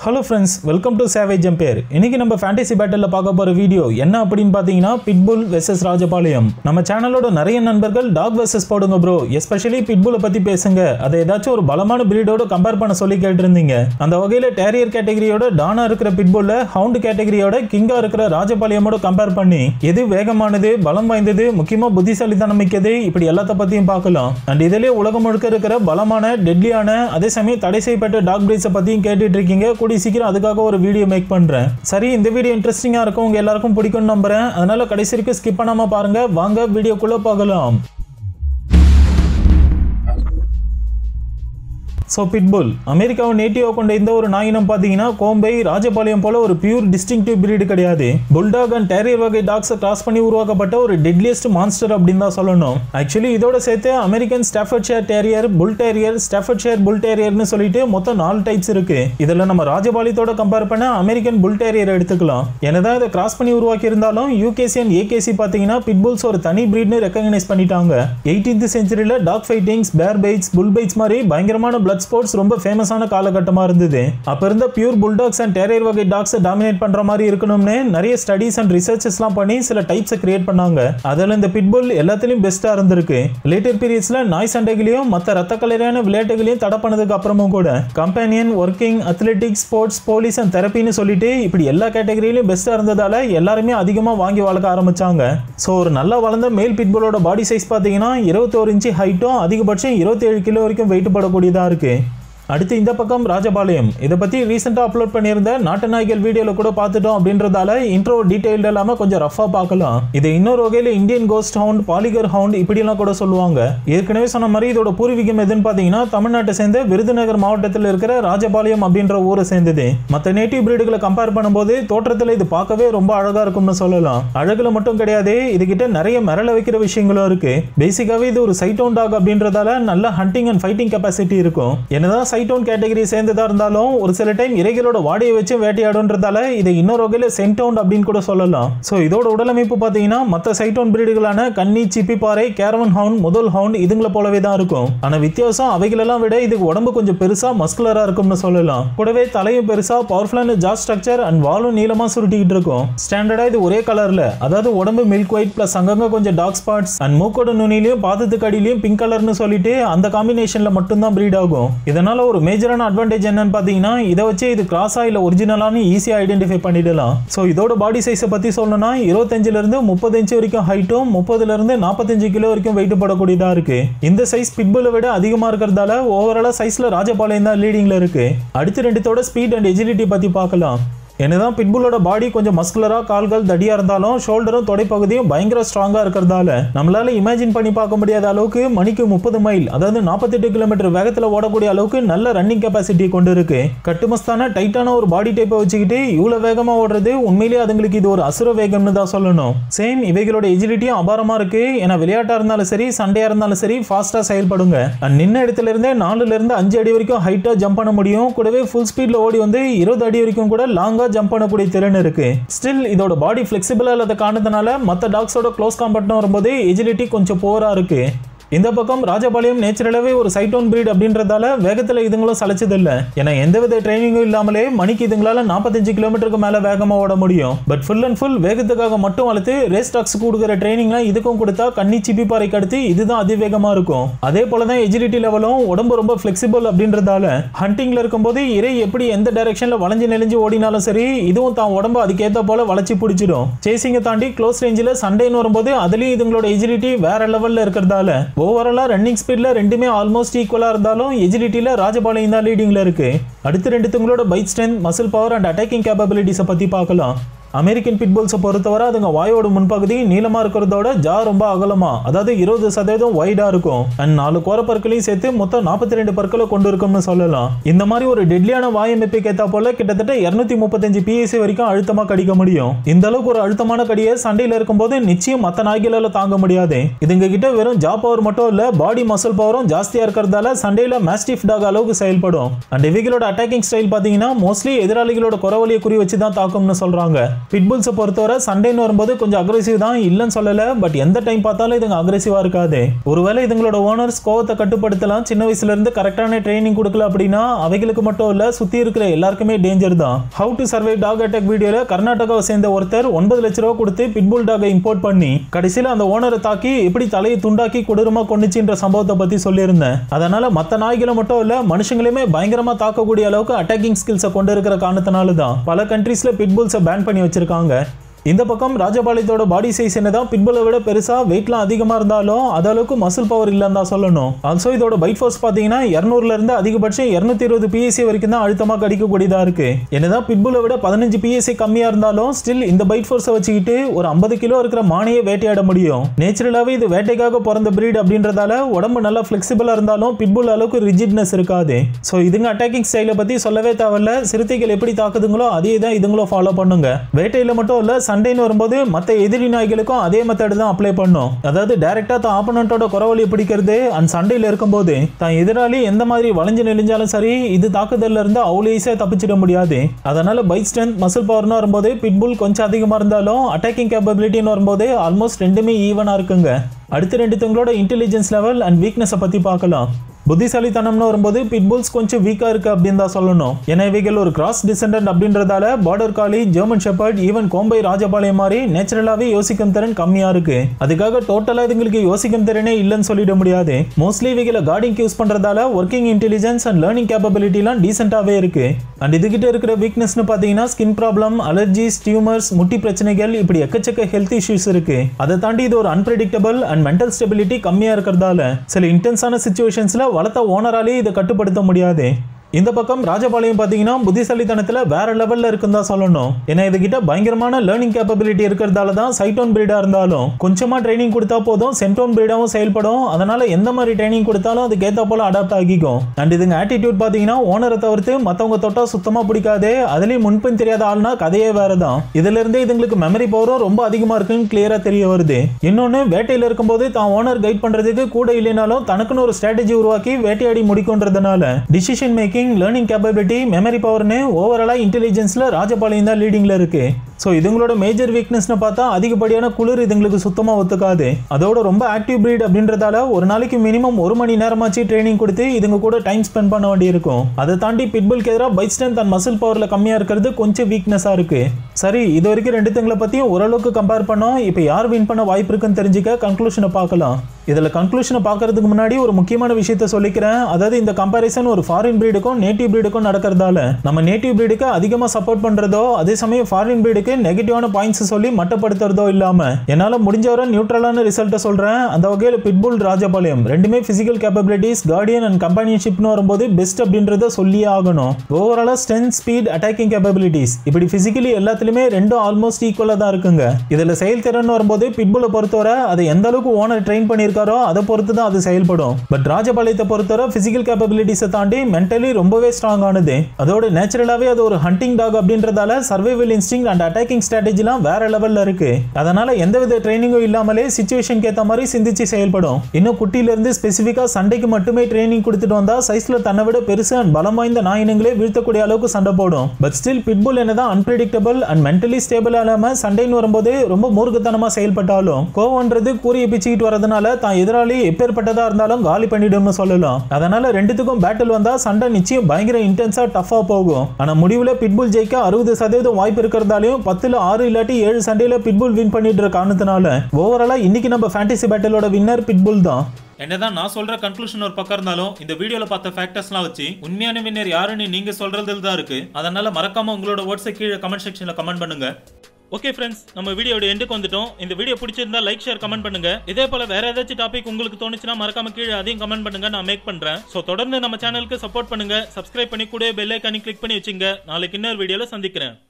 hello friends welcome to savage ember இன்னைக்கு நம்ம fantasy battle பார்க்க போகிற வீடியோ என்ன அப்படின்னு பார்த்தீங்கன்னா பிட்புல் வெர்சஸ் ராஜபாளையம் நம்ம சேனலோட நிறைய நண்பர்கள் டாக் வெர்சஸ் போடுங்க ப்ரோ எஸ்பெஷலி பிட்புலை பற்றி பேசுங்க அதை ஏதாச்சும் ஒரு பலமான பிரீடோட கம்பேர் பண்ண சொல்லி கேட்டிருந்தீங்க அந்த வகையில் டேரியர் கேட்டகரியோட டானா இருக்கிற பிட்புல்ல ஹவுண்ட் கேட்டகரியோட கிங்கா இருக்கிற ராஜபாளையமோட கம்பேர் பண்ணி எது வேகமானது பலம் வாய்ந்தது முக்கியமாக புத்திசாலித்தனம் மிக்கது இப்படி எல்லாத்த பற்றியும் பார்க்கலாம் அண்ட் இதிலே உலகம் முழுக்க இருக்கிற பலமான டெட்லியான அதே சமயம் தடை செய்யப்பட்ட டாக் பிரீட்ஸை பற்றியும் கேட்டுட்டு இருக்கீங்க கூடிய சீக்கிரம் அதுக்காக ஒரு வீடியோ மேக் பண்ணுறேன் சரி இந்த வீடியோ இன்ட்ரெஸ்டிங்காக இருக்கும் உங்கள் எல்லாருக்கும் பிடிக்கும்னு நம்புறேன் அதனால கடைசி வரைக்கும் ஸ்கிப் பண்ணாமல் பாருங்க வாங்க வீடியோக்குள்ளே பார்க்கலாம் ஸோ பிட்புல் அமெரிக்காவை நேட்டிவாக கொண்ட இந்த ஒரு நாயினம் பார்த்தீங்கன்னா கோம்பை ராஜபாளையம் போல ஒரு பியூர் டிஸ்டிங்டிவ் பிரீடு கிடையாது புல்டாக் அண்ட் டேரியர் வகை டாக்ஸை கிராஸ் பண்ணி உருவாக்கப்பட்ட ஒரு டெட்லியஸ்ட் மான்ஸ்டர் அப்படின்னு தான் சொல்லணும் ஆக்சுவலி இதோட சேர்த்து American Staffordshire terrier bull terrier Staffordshire bull டேரியர்னு சொல்லிட்டு மொத்தம் நாலு டைப்ஸ் இருக்கு இதில் நம்ம ராஜபாளையத்தோட கம்பேர் பண்ண அமெரிக்கன் புல் டேரியர் எடுத்துக்கலாம் என்னதான் இதை கிராஸ் பண்ணி உருவாக்கி இருந்தாலும் யூகேசி அண்ட் ஏகேசி பார்த்தீங்கன்னா பிட்புல்ஸ் ஒரு தனி பிரீட்னு ரெக்கக்னைஸ் பண்ணிட்டாங்க எயிட்டீன்த் செஞ்சுரியில் dog fightings bear baits bull baits மாதிரி பயங்கரமான பிளட் ஸ்போர்ட்ஸ் ரொம்ப ஃபேமஸான காலகட்டமாக இருந்தது அப்போ இருந்த பியூர் புல்டாக்ஸ் அண்ட் டேரியர் வகை டாக்ஸை டாமினேட் பண்ணுற மாதிரி இருக்கணும்னு நிறைய ஸ்டடீஸ் அண்ட் ரிசர்ச்சஸ்லாம் பண்ணி சில டைப்ஸை கிரியேட் பண்ணாங்க அதில் இந்த பிட்புல் எல்லாத்துலேயும் பெஸ்ட்டாக இருந்திருக்கு லேட்டர் பீரியட்ஸில் நாய் சண்டைகளையும் மற்ற ரத்த கலரையான விளையாட்டுகளையும் தடை பண்ணதுக்கு அப்புறமும் கூட companion working athletics sports police and தெரப்பின்னு சொல்லிட்டு இப்படி எல்லா கேட்டகரியிலையும் பெஸ்ட்டாக இருந்ததால எல்லாருமே அதிகமாக வாங்கி வளர்க்க ஆரம்பிச்சாங்க ஸோ ஒரு நல்லா வளர்ந்த மேல் பிட்புலோட பாடி சைஸ் பார்த்தீங்கன்னா இருபத்தோரு இன்ச்சு ஹைட்டும் அதிகபட்சம் இருபத்தேழு கிலோ வரைக்கும் வெயிட் படக்கூடியதாக இருக்கு அடுத்து இந்த பக்கம் ராஜபாளையம் இதை பற்றி ரீசெண்டாக அப்லோட் பண்ணியிருந்த நாட்டு நாய்கள் வீடியோவில் கூட பார்த்துட்டோம் அப்படின்றதால இன்ட்ரோ டீட்டெயில்டு இல்லாமல் கொஞ்சம் ரஃபாக பார்க்கலாம் இது இன்னொரு வகையில் Indian ghost hound Poligar hound இப்படிலாம் கூட சொல்லுவாங்க ஏற்கனவே சொன்ன மாதிரி இதோட பூர்வீகம் எதுன்னு பார்த்தீங்கன்னா தமிழ்நாட்டை சேர்ந்த விருதுநகர் மாவட்டத்தில் இருக்கிற ராஜபாளையம் அப்படின்ற ஊரை சேர்ந்தது மற்ற நேட்டிவ் பிரீடுகளை கம்பேர் பண்ணும்போது தோற்றத்தில் இது பார்க்கவே ரொம்ப அழகாக இருக்கும்னு சொல்லலாம் அழகுல மட்டும் கிடையாது இதுகிட்ட நிறைய மிரள வைக்கிற விஷயங்களும் இருக்கு பேசிக்காகவே இது ஒரு சைட்டோன் டாக் அப்படின்றதால நல்ல ஹண்டிங் அண்ட் ஃபைட்டிங் கெப்பாசிட்டி இருக்கும் என்னதான் சைட்டோன் கேட்டகரி சேர்ந்ததா இருந்தாலும் ஒரு சில டைம் இறைகளோட வாடையை வச்சு வேட்டையாடுன்றதால இதை இன்னொரு வகையில் சென்டவுன் அப்படின்னு கூட சொல்லலாம் ஸோ இதோட உடலமைப்பு பார்த்தீங்கன்னா மற்ற சைட்டோன் பிரீடுகளான கன்னி சிப்பிப்பாறை கேரவன் ஹவுண்ட் முதல் ஹவுண்ட் இதுங்களை போலவே தான் இருக்கும் ஆனால் வித்தியாசம் அவைகளெல்லாம் விட இதுக்கு உடம்பு கொஞ்சம் பெருசா மஸ்குலரா இருக்கும்னு சொல்லலாம் கூடவே தலையும் பெருசா பவர்ஃபுல்லான ஜா ஸ்ட்ரக்சர் அண்ட் வாலும் நீளமா சுருட்டிக்கிட்டு இருக்கும் ஸ்டாண்டர்டா இது ஒரே கலர்ல அதாவது உடம்பு மில்க் ஒயிட் பிளஸ் அங்கங்க கொஞ்சம் டார்க் ஸ்பாட்ஸ் அண்ட் மூக்கோட நுனிலையும் பாதத்துக்கு அடியிலையும் பிங்க் கலர்னு சொல்லிட்டு அந்த காம்பினேஷன்ல மட்டும்தான் பிரீட் ஆகும் இதனால ஒரு மேஜரான அட்வான்டேஜ் என்னன்னு பார்த்தீங்கன்னா இதை வச்சு இது கிராஸா இல்ல ஒரிஜினலானு ஈஸியாக ஐடென்டிஃபை பண்ணிடலாம் ஸோ இதோட பாடி சைஸை பத்தி சொல்லணும்னா இருபத்தஞ்சுல இருந்து முப்பது இன்ச்சு வரைக்கும் ஹைட்டும் முப்பதுல இருந்து நாற்பத்தஞ்சு கிலோ வரைக்கும் வெயிட் படக்கூடியதா இருக்கு இந்த சைஸ் பிட்புல்லை விட அதிகமா இருக்கிறதால ஓவராலா சைஸ்ல ராஜபாளையம் தான் லீடிங்ல இருக்கு அடுத்த ரெண்டுத்தோட ஸ்பீட் அண்ட் எஜிலிட்டி பத்தி பார்க்கலாம் என்னதான் பிட்புல்லோட பாடி கொஞ்சம் மஸ்குலரா கால்கள் தடியா இருந்தாலும் ஷோல்டரும் தொடைப்பகுதியும் பயங்கர ஸ்ட்ராங்கா இருக்கிறதால நம்மளால இமேஜின் பண்ணி பார்க்க முடியாத அளவுக்கு மணிக்கு முப்பது மைல் அதாவது நாற்பத்தெட்டு கிலோமீட்டர் வேகத்துல ஓடக்கூடிய அளவுக்கு நல்ல ரன்னிங் கெப்பாசிட்டி கொண்டு இருக்கு கட்டுமஸ்தான டைட்டான ஒரு பாடி டைப்பை வச்சுக்கிட்டு இவ்வளவு வேகமா ஓடுறது உண்மையிலேயே அதுங்களுக்கு இது ஒரு அசுர வேகம்னு தான் சொல்லணும் சேம் இவைகளோட எஜிலிட்டியும் அபாரமா இருக்கு ஏன்னா விளையாட்டா இருந்தாலும் சரி சண்டையா இருந்தாலும் சரி ஃபாஸ்டா செயல்படுங்க And நின்ன இடத்துல இருந்தே நாலுல இருந்து அஞ்சு அடி வரைக்கும் ஹைட்டா ஜம்ப் பண்ண முடியும் கூடவே ஃபுல் ஸ்பீட்ல ஓடி வந்து இருபது அடி வரைக்கும் கூட லாங்கா ஜம்ப் பண்ணக்கூடிய திறன் இருக்கு ஸ்டில் இதோட பாடி ஃபிளெக்சிபிளா இல்லாத காரணத்தினால மற்ற டாக்ஸோட க்ளோஸ் காம்பட்டும் வரும்போது எஜிலிட்டி கொஞ்சம் போரா இருக்கு இந்த பக்கம் ராஜபாளையம் நேச்சுரலாகவே ஒரு சைட்டோன் பிரீட் அப்படின்றதால வேகத்தில் இதுங்களும் சளைச்சது இல்லை ஏன்னா எந்தவித ட்ரைனிங்கும் இல்லாமலே மணிக்கு இதுங்களால நாற்பத்தஞ்சு கிலோமீட்டருக்கு மேலே வேகமாக ஓட முடியும் பட் ஃபுல் அண்ட் ஃபுல் வேகத்துக்காக மட்டும் வளர்த்து ரேஸ் டாக்ஸ் கொடுக்குற ட்ரைனிங்லாம் இதுக்கும் கொடுத்தா கண்ணி சிப்பி பாறைக்கு அடுத்து இதுதான் அதிவேகமாக இருக்கும் அதே போல தான் எஜிலிட்டி லெவலும் உடம்பு ரொம்ப ஃப்ளெக்சிபிள் அப்படின்றதால ஹண்டிங்ல இருக்கும்போது இறை எப்படி எந்த டைரக்ஷனில் வளைஞ்சு நெளிஞ்சு ஓடினாலும் சரி இதுவும் தான் உடம்பு அதுக்கேற்ற போல வளைச்சி பிடிச்சிடும் சேசிங்கை தாண்டி க்ளோஸ் ரேஞ்சில் சண்டைன்னு வரும்போது அதுலேயும் இதுங்களோட எஜிலிட்டி வேற லெவலில் இருக்கிறதால ஓவராலாக ரன்னிங் ஸ்பீடில் ரெண்டுமே ஆல்மோஸ்ட் ஈக்குவலாக இருந்தாலும் எஜிலிட்டியில் ராஜபாளையம் தான் லீடிங்கில் இருக்கு அடுத்து ரெண்டுத்துங்களோட bite strength muscle power and attacking கேப்பபிலிட்டிஸை பற்றி பார்க்கலாம் அமெரிக்கன் பிட்புல்ஸை பொறுத்தவரை அதுங்க வாயோட முன்பகுதி நீளமா இருக்கிறதோட ஜா ரொம்ப அகலமா அதாவது இருபது சதவீதம் வைடா இருக்கும் அண்ட் நாலு கோர பற்களையும் சேர்த்து மொத்தம் நாற்பத்தி ரெண்டு பற்களை கொண்டு இருக்கும்னு சொல்லலாம் இந்த மாதிரி ஒரு டெட்லியான வாயமைப்புக்கு ஏத்தா போல கிட்டத்தட்ட இருநூத்தி முப்பத்தஞ்சு பிஎஸ்சி வரைக்கும் அழுத்தமா கடிக்க முடியும் இந்த அளவுக்கு ஒரு அழுத்தமான கடியை சண்டையில இருக்கும்போது நிச்சயம் மற்ற நாய்களால தாங்க முடியாது இதுங்க கிட்ட வெறும் ஜா பவர் மட்டும் இல்ல பாடி மசில் பவரும் ஜாஸ்தியா இருக்கிறதால சண்டையில மேஸ்டிஃப் டாக் அளவுக்கு செயல்படும் அண்ட் இவைகளோட அட்டாக்கிங் ஸ்டைல் பாத்தீங்கன்னா மோஸ்ட்லி எதிராளிகளோட குறவலியை குறி வச்சு தான் தாக்கும்னு சொல்றாங்க பிட்புல்ஸை பொறுத்தவரை சண்டேன்னு வரும்போது கொஞ்சம் அக்ரெசிவ் தான் இல்லைன்னு சொல்லல பட் எந்த டைம் பார்த்தாலும் இதுங்க அக்ரெசிவா இருக்காது ஒருவேளை இதுங்களோட ஓனர்ஸ் கோவத்தை கட்டுப்படுத்தலாம் சின்ன வயசுல இருந்து கரெக்டான ட்ரைனிங் கொடுக்கல அப்படின்னா அவைகளுக்கு மட்டும் இல்ல சுத்தி இருக்கிற எல்லாருக்குமே டேஞ்சர் தான் how to survive dog attack வீடியோல கர்நாடகாவை சேர்ந்த ஒருத்தர் ஒன்பது லட்ச ரூபா கொடுத்து பிட்புல் டாகை இம்போர்ட் பண்ணி கடைசியில் அந்த ஓனரை தாக்கி எப்படி தலையை துண்டாக்கி கொடூரமா கொண்டுச்சுன்ற சம்பவத்தை பத்தி சொல்லியிருந்தேன் அதனால மற்ற நாய்களை மட்டும் இல்ல மனுஷங்களையுமே பயங்கரமா தாக்கக்கூடிய அளவுக்கு அட்டாக்கிங் ஸ்கில்ஸை கொண்டு இருக்கிற காரணத்தினால தான் பல கண்ட்ரீஸ்ல பிட்புல்ஸை பேன் பண்ணி வச்சிருக்காங்க இந்த பக்கம் ராஜபாளையத்தோட பாடி சைஸ் என்னதான் பிட்புலை விட பெருசா வெயிட்லாம் அதிகமா இருந்தாலும் அது அளவுக்கு மசில் பவர் இல்லைன்னு தான் சொல்லணும் ஆல்சோ இதோட பைட் ஃபோர்ஸ் பாத்தீங்கன்னா இரநூறுல இருந்து அதிகபட்சம் இருநூத்தி இருபது பிஎஸ்சி வரைக்கும் தான் அழுத்தமா கடிக்கக்கூடியதா இருக்கு என்னதான் பிட்புலை விட பதினஞ்சு பிஎஸ்சி கம்மியா இருந்தாலும் ஸ்டில் இந்த பைட் ஃபோர்ஸை வச்சுக்கிட்டு ஒரு ஐம்பது கிலோ இருக்கிற மானையே வேட்டையாட முடியும் நேச்சுரலாவே இது வேட்டைக்காக பிறந்த பிரீட் அப்படின்றதால உடம்பு நல்லா ஃபிளெக்சிபிளா இருந்தாலும் பிட்புல் அளவுக்கு ரிஜிட்னஸ் இருக்காது ஸோ இதுங்க அட்டாக்கிங் ஸ்டைலை பத்தி சொல்லவே தேவையில்ல சிறுத்தைகள் எப்படி தாக்குதுங்களோ அதே தான் இதுங்களும் ஃபாலோ பண்ணுங்க வேட்டையில மட்டும் இல்ல சண்டைன்னு வரும்போது மற்ற எதிரி நாய்களுக்கும் அதே மெத்தட் தான் அப்ளை பண்ணும் அதாவது டைரக்டா தான் ஆப்பனண்டோட குறவழியை பிடிக்கிறது அந்த சண்டையில இருக்கும்போது தான் எதிராளி எந்த மாதிரி வளைஞ்சு நெளிஞ்சாலும் சரி இது தாக்குதல்ல இருந்து அவ்வளோ ஈஸியாக தப்பிச்சிட முடியாது அதனால பைக் ஸ்ட்ரென்த் மசில் பவர்னு வரும்போது பிட்புல் கொஞ்சம் அதிகமாக இருந்தாலும் அட்டாக்கிங் கேப்பபிலிட்டின்னு வரும்போது ஆல்மோஸ்ட் ரெண்டுமே ஈவனாக இருக்குங்க அடுத்த ரெண்டு தங்களோட இன்டெலிஜென்ஸ் லெவல் அண்ட் வீக்னஸை பற்றி பார்க்கலாம் புத்திசாலித்தனம்னு வரும்போது பிட்புல்ஸ் கொஞ்சம் வீக்கா இருக்கு அப்படின்னு தான் சொல்லணும் ஏன்னா இவைகள் ஒரு கிராஸ் டிசெண்டன்ட் அப்படின்றதால border collie German shepherd even Kombai Rajapalayam மாதிரி நேச்சுரலாவே யோசிக்கும் திறன் கம்மியா இருக்கு அதுக்காக டோட்டலா இதுங்களுக்கு யோசிக்கும் திறனே இல்லைன்னு சொல்லிட முடியாது மோஸ்ட்லி இவைகளை கார்டிங் யூஸ் பண்றதால ஒர்க்கிங் இன்டெலிஜென்ஸ் அண்ட் லேர்னிங் கேப்பபிலிட்டிலாம் டீசென்டாவே இருக்கு அண்ட் இதுகிட்ட இருக்கிற வீக்னஸ்னு பார்த்தீங்கன்னா ஸ்கின் ப்ராப்ளம் அலர்ஜிஸ் டியூமர்ஸ் முட்டி பிரச்சனைகள் இப்படி எக்கச்சக்க ஹெல்த் இஷ்யூஸ் இருக்கு அதை தாண்டி இது ஒரு அன்பிரடிக்டபிள் அண்ட் மென்டல் ஸ்டெபிலிட்டி கம்மியா இருக்கிறதால சில இன்டென்ஸான சுச்சுவேஷன்ஸ்ல வளர்த்த ஓனராலே இதை கட்டுப்படுத்த முடியாது இந்த பக்கம் ராஜபாளையம் பார்த்தீங்கன்னா புத்திசாலித்தனத்தில் வேற லெவலில் இருக்குன்னு தான் சொல்லணும் ஏன்னா இதுகிட்ட பயங்கரமான லேர்னிங் கேப்பபிலிட்டி இருக்கிறதால தான் சைட்டோன் பிரீடாக இருந்தாலும் கொஞ்சமாக ட்ரைனிங் கொடுத்தா போதும் சென்டோன் பிரீடாகவும் செயல்படும் அதனால எந்த மாதிரி ட்ரைனிங் கொடுத்தாலும் அதுக்கு ஏற்ற போல அடாப்ட் ஆகிக்கும் அண்ட் இதுங்க ஆட்டிடியூட் பார்த்தீங்கன்னா ஓனரை தவிர்த்து மற்றவங்க தொட்டா சுத்தமாக பிடிக்காது அதுலேயும் முன்பின் தெரியாத ஆள்னா கதையே வேற தான் இதுல இருந்தே இதுங்களுக்கு மெமரி பவரும் ரொம்ப அதிகமாக இருக்குன்னு கிளியரா தெரிய வருது இன்னொன்று வேட்டையில் இருக்கும்போது தான் ஓனர் கைட் பண்றதுக்கு கூட இல்லைனாலும் தனக்குன்னு ஒரு ஸ்ட்ராட்டஜி உருவாக்கி வேட்டையாடி முடிக்கும்ன்றதுனால decision making learning capability memory பவர்னு ஓவராலாக இன்டெலிஜென்ஸில் ராஜபாளையம் தான் லீடிங்கில் இருக்கு ஸோ இதுங்களோட மேஜர் வீக்னஸ்னு பார்த்தா அதிகப்படியான குளிர் இதுங்களுக்கு சுத்தமாக ஒத்துக்காது அதோட ரொம்ப ஆக்டிவ் பிரீட் அப்படின்றதால ஒரு நாளைக்கு மினிமம் ஒரு மணி நேரமாச்சு ட்ரைனிங் கொடுத்து இதுங்க கூட டைம் ஸ்பெண்ட் பண்ண வேண்டியிருக்கும் அதை தாண்டி பிட்புல்க்கு எதிராக பைக் ஸ்ட்ரென்த் அண்ட் மசில் பவரில் கம்மியாக இருக்கிறது கொஞ்சம் வீக்னஸாக இருக்கு சரி இது வரைக்கும் ரெண்டு திங்களை பற்றியும் ஓரளவுக்கு கம்பேர் பண்ணோம் இப்போ யார் வின் பண்ண வாய்ப்பு இருக்குன்னு தெரிஞ்சுக்க கன்க்ளூஷனை பார்க்கலாம் இதில் கன்க்ளூஷனை பார்க்கறதுக்கு முன்னாடி ஒரு முக்கியமான விஷயத்த சொல்லிக்கிறேன் அதாவது இந்த கம்பேரிசன் ஒரு ஃபாரின் பிரீடுக்கும் நேட்டிவ் பிரீடுக்கும் நடக்கிறதால நம்ம நேட்டிவ் பிரீடுக்கு அதிகமாக சப்போர்ட் பண்ணுறதோ அதே சமயம் ஃபாரின் பிரீடுக்கு நெகட்டிவான பாயிண்ட்ஸ் சொல்லி மட்டப்படுத்துறதோ இல்லாமல் என்னால் முடிஞ்ச வரை நியூட்ரலான ரிசல்ட்டை சொல்கிறேன் அந்த வகையில் பிட்புல் ராஜபாளையம் ரெண்டுமே ஃபிசிக்கல் கேப்பபிலிட்டிஸ் கார்டியன் அண்ட் கம்பானியன்ஷிப்னு வரும்போது பெஸ்ட் அப்படின்றத சொல்லியே ஆகணும் ஓவராலாக ஸ்ட்ரென்த் ஸ்பீட் அட்டாக்கிங் கேப்பபிலிட்டிஸ் இப்படி ஃபிசிக்கலி எல்லாத்துலேயுமே ரெண்டும் ஆல்மோஸ்ட் ஈக்குவலாக தான் இருக்குங்க இதில் செயல்திறன் வரும்போது பிட்புலை பொறுத்தவரை அதை எந்த அளவுக்கு ஓனர் ட்ரெயின் பண்ணியிருக்காரோ அதை பொறுத்து தான் அது செயல்படும் பட் ராஜபாளையத்தை பொறுத்தவரை ஃபிசிக்கல் கேப்பபிலிட்டிஸை தாண்டி மென்டலி ரொம்பவே ஸ்ட்ராங் ஆனது அதோட நேச்சுரலாகவே அது ஒரு ஹண்டிங் டாக் அப்படின்றதால சர்வைவல் இன்ஸ்டிங் அண்ட் அட்டாக்கிங் ஸ்ட்ராட்டஜிலாம் வேற லெவலில் இருக்கு அதனால எந்தவித ட்ரைனிங்கும் இல்லாமலே சுச்சுவேஷனுக்கு ஏற்ற மாதிரி சிந்திச்சு செயல்படும் இன்னும் குட்டியிலேருந்து ஸ்பெசிஃபிக்காக சண்டைக்கு மட்டுமே ட்ரைனிங் கொடுத்துட்டு வந்தா சைஸ்ல தன்னை விட பெருசு அண்ட் பலம் வாய்ந்த நாயினங்களே வீழ்த்தக்கூடிய அளவுக்கு சண்டை போடும் பட் ஸ்டில் பிட்புல் என்னதான் அன்பிரடிக்டபிள் அண்ட் மென்டலி ஸ்டேபிள் இல்லாம சண்டைன்னு வரும்போது ரொம்ப மூர்க்கத்தனமா செயல்பட்டாலும் கோவன்றது கூறிய பிச்சுக்கிட்டு வரதுனால தான் எதிராளி எப்பேற்பட்டதா இருந்தாலும் காலி பண்ணிடும்னு சொல்லலாம் அதனால ரெண்டுத்துக்கும் பேட்டில் வந்தா சண்டை நிச்சயம் பயங்கர இன்டென்ஸா டஃபா போகும் ஆனா முடிவுல பிட்புல் ஜெயிக்க அறுபது சதவீதம் வாய்ப்பு இருக்கிறதாலையும் பத்துல ஆறு இல்லாட்டி ஏழு சண்டையில பிட்புல் வின் பண்ணிட்டு இருக்க காரணத்தினால ஓவராலா இன்னைக்கு நம்ம ஃபேண்டசி பேட்டிலோட வின்னர் பிட்புல் தான் என்னதான் நான் சொல்ற கன்க்ளூஷன் ஒரு பக்கம் இருந்தாலும் இந்த வீடியோல பார்த்த ஃபேக்டர்ஸ்லாம் வச்சு உண்மையான வின்னர் யாருன்னு நீங்க சொல்றதுல தான் இருக்கு அதனால மறக்காம உங்களோட வேர்ட்ஸை கீழே கமெண்ட் செக்ஷன்ல கமெண்ட் பண்ணுங்க ஓகே ஃப்ரெண்ட்ஸ் நம்ம வீடியோட எண்டுக்கு வந்துட்டோம் இந்த வீடியோ பிடிச்சிருந்தா லைக் ஷேர் கமெண்ட் பண்ணுங்க இதே போல வேற ஏதாச்சும் டாபிக் உங்களுக்கு தோணுச்சுன்னா மறக்காம கீழே அதையும் கமெண்ட் பண்ணுங்க நான் மேக் பண்றேன் ஸோ தொடர்ந்து நம்ம சேனலுக்கு சப்போர்ட் பண்ணுங்க சப்ஸ்கிரைப் பண்ணி கூட பெல் ஐக்கானி கிளிக் பண்ணி வச்சுங்க நாளைக்கு இன்னொரு வீடியோல சந்திக்கிறேன்